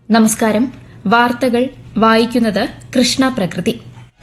നമസ്കാരം വാർത്തകൾ വായിക്കുന്നത് കൃഷ്ണ പ്രകൃതി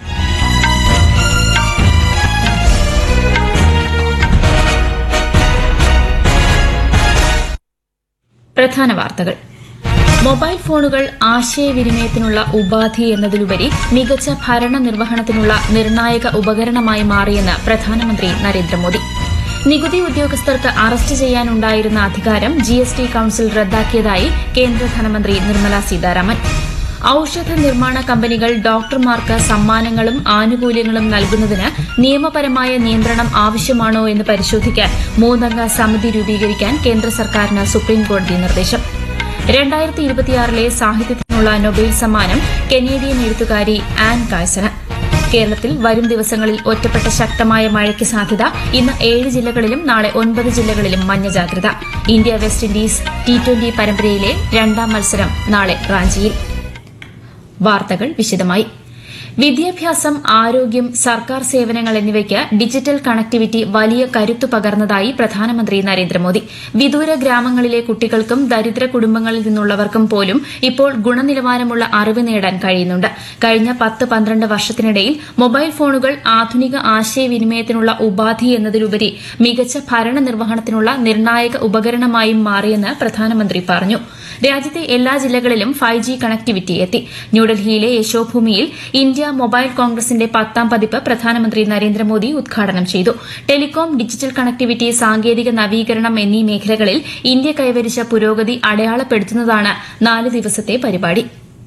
പ്രധാന വാർത്തകൾ മൊബൈൽ ഫോണുകൾ ആശയവിനിമയത്തിനുള്ള ഉപാധി എന്നതിലുപരി മികച്ച ഭരണ നിർവഹണത്തിനുള്ള നിർണായക ഉപകരണമായി മാറിയെന്ന് പ്രധാനമന്ത്രി നരേന്ദ്രമോദി നികുതി ഉദ്യോഗസ്ഥർക്ക് അറസ്റ്റ് ചെയ്യാനുണ്ടായിരുന്ന അധികാരം ജിഎസ്ടി കൌൺസിൽ റദ്ദാക്കിയതായി കേന്ദ്ര ധനമന്ത്രി നിർമ്മല സീതാരാമൻ ഔഷധ നിർമ്മാണ കമ്പനികൾ ഡോക്ടർമാർക്ക് സമ്മാനങ്ങളും ആനുകൂല്യങ്ങളും നൽകുന്നതിന് നിയമപരമായ നിയന്ത്രണം ആവശ്യമാണോ എന്ന് പരിശോധിക്കാൻ മൂന്നംഗ സമിതി രൂപീകരിക്കാൻ കേന്ദ്ര സർക്കാരിന് സുപ്രീംകോടതി നിർദ്ദേശം രണ്ടായിരത്തി ഇരുപത്തിയാറിലെ സാഹിത്യത്തിനുള്ള നൊബേൽ സമ്മാനം കനേഡിയൻ എഴുത്തുകാരി ആൻ കായ്സന് കേരളത്തിൽ വരും ദിവസങ്ങളിൽ ഒറ്റപ്പെട്ട ശക്തമായ മഴയ്ക്ക് സാധ്യത ഇന്ന് ഏഴ് ജില്ലകളിലും നാളെ ഒൻപത് ജില്ലകളിലും മഞ്ഞ ജാഗ്രത India West Indies T twenty പരമ്പരയിലെ രണ്ടാം മത്സരം നാളെ റാഞ്ചിയിൽ വാർത്തകൾ വിശദമായി വിദ്യാഭ്യാസം ആരോഗ്യം സർക്കാർ സേവനങ്ങൾ എന്നിവയ്ക്ക് ഡിജിറ്റൽ കണക്ടിവിറ്റി വലിയ കരുത്തു പകർന്നതായി പ്രധാനമന്ത്രി നരേന്ദ്രമോദി വിദൂര ഗ്രാമങ്ങളിലെ കുട്ടികൾക്കും ദരിദ്ര കുടുംബങ്ങളിൽ നിന്നുള്ളവർക്കും പോലും ഇപ്പോൾ ഗുണനിലവാരമുള്ള അറിവ് നേടാൻ കഴിയുന്നുണ്ട് കഴിഞ്ഞ പത്ത് പന്ത്രണ്ട് വർഷത്തിനിടയിൽ മൊബൈൽ ഫോണുകൾ ആധുനിക ആശയവിനിമയത്തിനുള്ള ഉപാധി എന്നതിലുപരി മികച്ച ഭരണ നിർവഹണത്തിനുള്ള നിർണായക ഉപകരണമായും മാറിയെന്ന് പ്രധാനമന്ത്രി പറഞ്ഞു രാജ്യത്തെ എല്ലാ ജില്ലകളിലും ഫൈവ് ജി കണക്ടിവിറ്റി എത്തി ന്യൂഡൽഹിയിലെ യശോഭൂമിയിൽ ഇന്ത്യ മൊബൈൽ കോൺഗ്രസിന്റെ പത്താം പതിപ്പ് പ്രധാനമന്ത്രി നരേന്ദ്രമോദി ഉദ്ഘാടനം ചെയ്തു ടെലികോം ഡിജിറ്റൽ കണക്ടിവിറ്റി സാങ്കേതിക നവീകരണം എന്നീ മേഖലകളിൽ ഇന്ത്യ കൈവരിച്ച പുരോഗതി അടയാളപ്പെടുത്തുന്നതാണ് നാല് ദിവസത്തെ പരിപാടി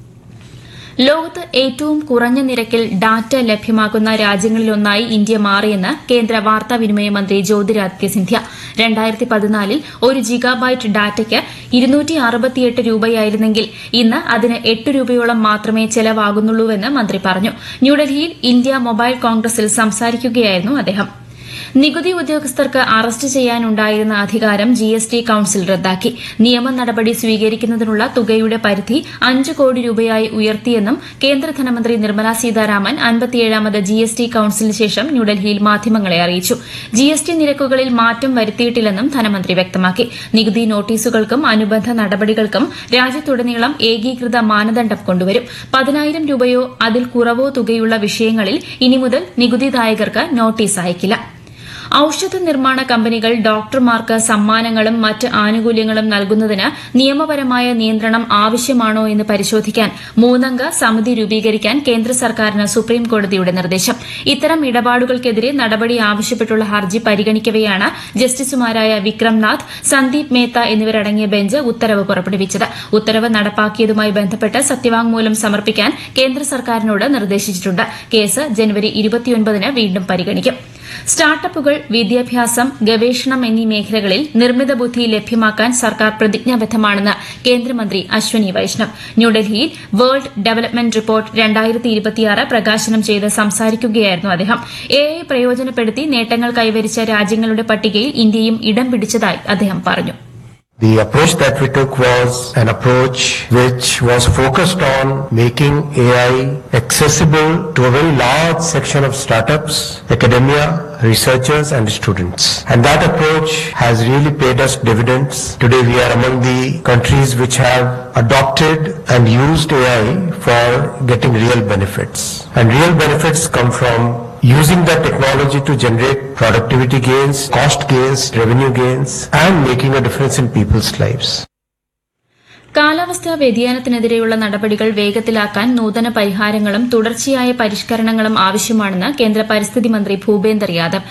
ലോകത്ത് ഏറ്റവും കുറഞ്ഞ നിരക്കിൽ ഡാറ്റ ലഭ്യമാക്കുന്ന രാജ്യങ്ങളിലൊന്നായി ഇന്ത്യ മാറിയെന്ന് കേന്ദ്ര വാർത്താവിനിമയ മന്ത്രി ജ്യോതിരാദിത്യ സിന്ധ്യ രണ്ടായിരത്തി പതിനാലിൽ ഒരു ജിഗാബൈറ്റ് ഡാറ്റയ്ക്ക് ഇരുന്നൂറ്റി അറുപത്തിയെട്ട് രൂപയായിരുന്നെങ്കിൽ ഇന്ന് അതിന് എട്ട് രൂപയോളം മാത്രമേ ചെലവാകുന്നുള്ളൂവെന്ന് മന്ത്രി പറഞ്ഞു ന്യൂഡൽഹിയിൽ ഇന്ത്യ മൊബൈൽ കോൺഗ്രസിൽ സംസാരിക്കുകയായിരുന്നു അദ്ദേഹം നികുതി ഉദ്യോഗസ്ഥർക്ക് അറസ്റ്റ് ചെയ്യാനുണ്ടായിരുന്ന അധികാരം ജിഎസ്ടി കൌൺസിൽ റദ്ദാക്കി നിയമ നടപടി സ്വീകരിക്കുന്നതിനുള്ള തുകയുടെ പരിധി അഞ്ച് കോടി രൂപയായി ഉയർത്തിയെന്നും കേന്ദ്ര ധനമന്ത്രി നിർമ്മല സീതാരാമൻ അൻപത്തിയേഴാമത് ജിഎസ്ടി കൌൺസിലിന് ശേഷം ന്യൂഡൽഹിയിൽ മാധ്യമങ്ങളെ അറിയിച്ചു ജിഎസ്ടി നിരക്കുകളിൽ മാറ്റം വരുത്തിയിട്ടില്ലെന്നും ധനമന്ത്രി വ്യക്തമാക്കി നികുതി നോട്ടീസുകൾക്കും അനുബന്ധ നടപടികൾക്കും രാജ്യത്തുടനീളം ഏകീകൃത മാനദണ്ഡം കൊണ്ടുവരും പതിനായിരം രൂപയോ അതിൽ കുറവോ തുകയുള്ള വിഷയങ്ങളിൽ ഇനി മുതൽ നികുതിദായകർക്ക് നോട്ടീസ് അയക്കില്ല ഔഷധ നിർമ്മാണ കമ്പനികൾ ഡോക്ടർമാർക്ക് സമ്മാനങ്ങളും മറ്റ് ആനുകൂല്യങ്ങളും നൽകുന്നതിന് നിയമപരമായ നിയന്ത്രണം ആവശ്യമാണോ എന്ന് പരിശോധിക്കാൻ മൂന്നംഗ സമിതി രൂപീകരിക്കാൻ കേന്ദ്ര സർക്കാരിന് സുപ്രീംകോടതിയുടെ നിർദ്ദേശം ഇത്തരം ഇടപാടുകൾക്കെതിരെ നടപടി ആവശ്യപ്പെട്ടുള്ള ഹർജി പരിഗണിക്കവെയാണ് ജസ്റ്റിസുമാരായ വിക്രംനാഥ് സന്ദീപ് മേത്ത എന്നിവരടങ്ങിയ ബെഞ്ച് ഉത്തരവ് പുറപ്പെടുവിച്ചത് ഉത്തരവ് നടപ്പാക്കിയതുമായി ബന്ധപ്പെട്ട് സത്യവാങ്മൂലം സമർപ്പിക്കാൻ കേന്ദ്ര സർക്കാരിനോട് നിർദ്ദേശിച്ചിട്ടുണ്ട് കേസ് ജനുവരി ഇരുപത്തിയൊൻപതിന് വീണ്ടും പരിഗണിക്കും സ്റ്റാർട്ടപ്പുകൾ വിദ്യാഭ്യാസം ഗവേഷണം എന്നീ മേഖലകളിൽ നിർമ്മിത ബുദ്ധി ലഭ്യമാക്കാൻ സർക്കാർ പ്രതിജ്ഞാബദ്ധമാണെന്ന് കേന്ദ്രമന്ത്രി അശ്വനി വൈഷ്ണവ് ന്യൂഡൽഹിയിൽ വേൾഡ് ഡെവലപ്മെന്റ് റിപ്പോർട്ട് രണ്ടായിരത്തി ഇരുപത്തിയാറ് പ്രകാശനം ചെയ്ത് സംസാരിക്കുകയായിരുന്നു അദ്ദേഹം എ ഐ പ്രയോജനപ്പെടുത്തി നേട്ടങ്ങൾ കൈവരിച്ച രാജ്യങ്ങളുടെ പട്ടികയിൽ ഇന്ത്യയും ഇടം പിടിച്ചതായി അദ്ദേഹം പറഞ്ഞു The approach that we took was an approach which was focused on making AI accessible to a very large section of startups, academia, researchers and students. And that approach has really paid us dividends. Today we are among the countries which have adopted and used AI for getting real benefits. And real benefits come from using that technology to generate productivity gains, cost gains, revenue gains, and making a difference in people's lives. കാലാവസ്ഥാ വ്യതിയാനത്തിനെതിരെയുള്ള നടപടികൾ വേഗത്തിലാക്കാൻ നൂതന പരിഹാരങ്ങളും തുടർച്ചയായ പരിഷ്കരണങ്ങളും ആവശ്യമാണെന്ന് കേന്ദ്ര പരിസ്ഥിതി മന്ത്രി ഭൂപേന്ദർ യാദവ്